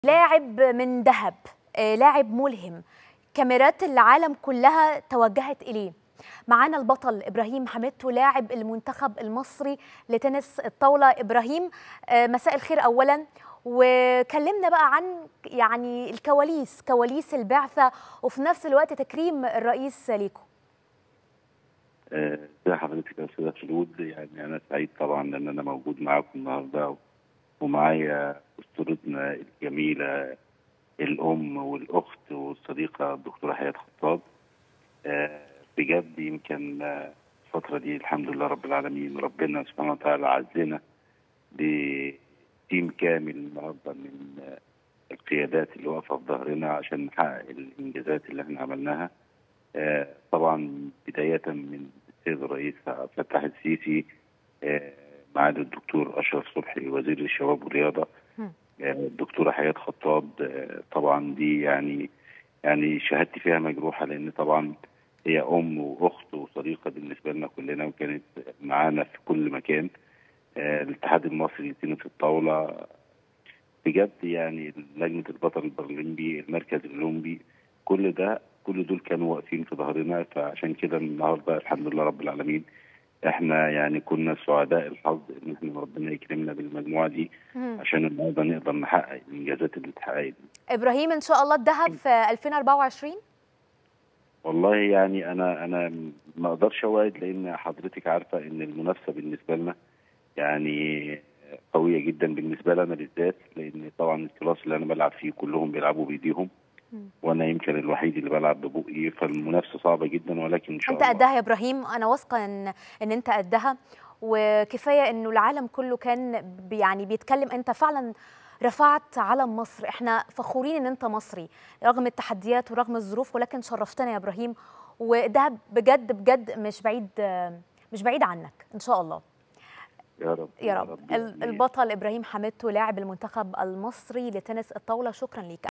لاعب من ذهب آه، لاعب ملهم كاميرات العالم كلها توجهت إليه معانا البطل إبراهيم حميدتو لاعب المنتخب المصري لتنس الطاولة إبراهيم آه، مساء الخير أولا وكلمنا بقى عن يعني الكواليس كواليس البعثة وفي نفس الوقت تكريم الرئيس ليكم آه، ازي حضرتك يا استاذه خلود يعني انا سعيد طبعا ان انا موجود معاكم النهارده ومعايا اسطورتنا الجميله الام والاخت والصديقه الدكتوره حياه خطاب آه، بجد يمكن آه، الفتره دي الحمد لله رب العالمين ربنا سبحانه وتعالى عزنا بتيم كامل النهارده من آه، القيادات اللي واقفه في ظهرنا عشان نحقق الانجازات اللي احنا عملناها آه، طبعا بدايه من السيد الرئيس عبد الفتاح السيسي آه، معالي الدكتور اشرف صبحي وزير الشباب والرياضه مم. آه، الدكتوره حياه خطاب آه، طبعا دي يعني يعني شهادتي فيها مجروحه لان طبعا هي ام واخت وصديقه بالنسبه لنا كلنا وكانت معانا في كل مكان آه، الاتحاد المصري لتنس الطاوله بجد يعني لجنه البطل البرلمبي المركز الاولمبي كل ده كل دول كانوا واقفين في ظهرنا فعشان كده النهارده الحمد لله رب العالمين احنا يعني كنا سعداء الحظ ان احنا ربنا يكرمنا بالمجموعه دي مم. عشان النهارده نقدر نحقق الانجازات اللي اتحققت دي. إبراهيم إن شاء الله الذهب في 2024 والله يعني انا انا ما اقدرش اوعد لان حضرتك عارفه ان المنافسه بالنسبه لنا يعني قويه جدا بالنسبه لنا بالذات لان طبعا الكلاس اللي انا بلعب فيه كلهم بيلعبوا بايديهم مم. وانا يمكن الوحيد اللي بلعب ببقي فالمنافسه صعبه جدا ولكن ان شاء انت الله قدها يا ابراهيم انا واثقه ان ان انت قدها وكفايه انه العالم كله كان بي- يعني بيتكلم انت فعلا رفعت علم مصر احنا فخورين ان انت مصري رغم التحديات ورغم الظروف ولكن شرفتنا يا ابراهيم وده بجد بجد مش بعيد مش بعيد عنك ان شاء الله يا رب يا رب ال- يعني البطل ابراهيم حميدتو لاعب المنتخب المصري لتنس الطاوله شكرا ليك